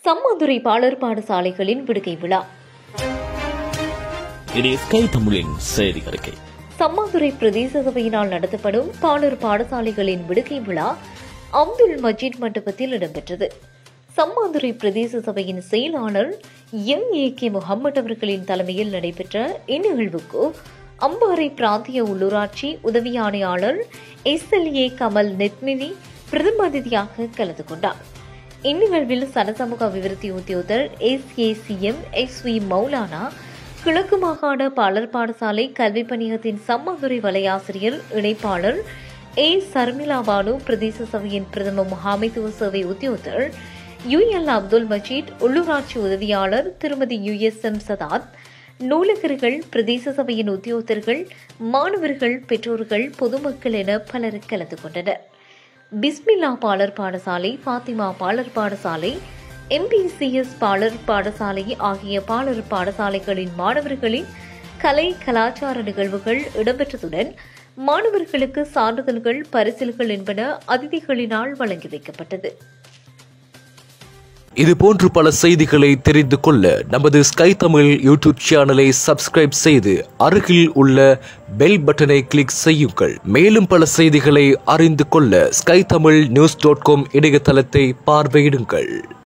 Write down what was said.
சம்மாதுரை பாலர் பாடசாலைகளின் விடுகை விழா இது ஸ்கை தமிழின் செய்தி அறிக்கை சம்மாதுரை பிரதேச சபையினால் நடத்தப்படும் பாலர் பாடசாலைகளின் விடுகை விழா அப்துல் மஜீத் மண்டபத்தில் இடம்பெற்றது சம்மாதுரை பிரதேச சபையின் செயலாளர் எம் ஏ கே முகமது அவர்களின் தலைமையில் நடைபெற்ற இந்நிகழ்வுக்கு அம்பாறை பிராந்திய உள்ளூராட்சி உதவி ஆணையாளர் S L A Kamal Nethmini பிரதம அதிதியாக கலந்து கொண்டார் இந்நிகழ்வில் சனசமூக அபிவிருத்தி உத்தியோகர் S A C M S V Moulana கிழக்கு மாகாண பாலர் பாடசாலை கல்வி பணியகத்தின் சம்மதுரை வலையாசிரியர் இணைப்பாளர் ஏ சர்மிளா பானு பிரதேச சபையின் பிரதம முகாமைத்துவ சேவை உத்தியோகர் யு எல் அப்துல் மஜீத் உள்ளூராட்சி உதவியாளர் திருமதி யு எஸ் எம் சதாத் நூலகர்கள் பிரதேச சபையின் உத்தியோகத்தர்கள் மாணவர்கள் பெற்றோர்கள் பொதுமக்கள் என பலர் கலந்து கொண்டனர் பிஸ்மில்லா பாலர் பாடசாலை ஃபாத்திமா பாலர் பாடசாலை எம்பிசிஎஸ் பாலர் பாடசாலை ஆகிய பாலர் பாடசாலைகளின் மாணவர்களின் கலை கலாச்சார நிகழ்வுகள் இடம்பெற்றதுடன் மாணவர்களுக்கு சான்றிதழ்கள் பரிசில்கள் என்பன அதிதிகளினால் வழங்கி வைக்கப்பட்டது இது போன்று பல செய்திகளை தெரிந்து கொள்ள நமது ஸ்கை தமிழ் யூடியூப் சேனலை சப்ஸ்கிரைப் செய்து அருகில் உள்ள பெல் பட்டனை கிளிக் செய்யுங்கள் மேலும் பல செய்திகளை அறிந்து கொள்ள Sky Tamil news dot com இணையதளத்தை பார்வையிடுங்கள்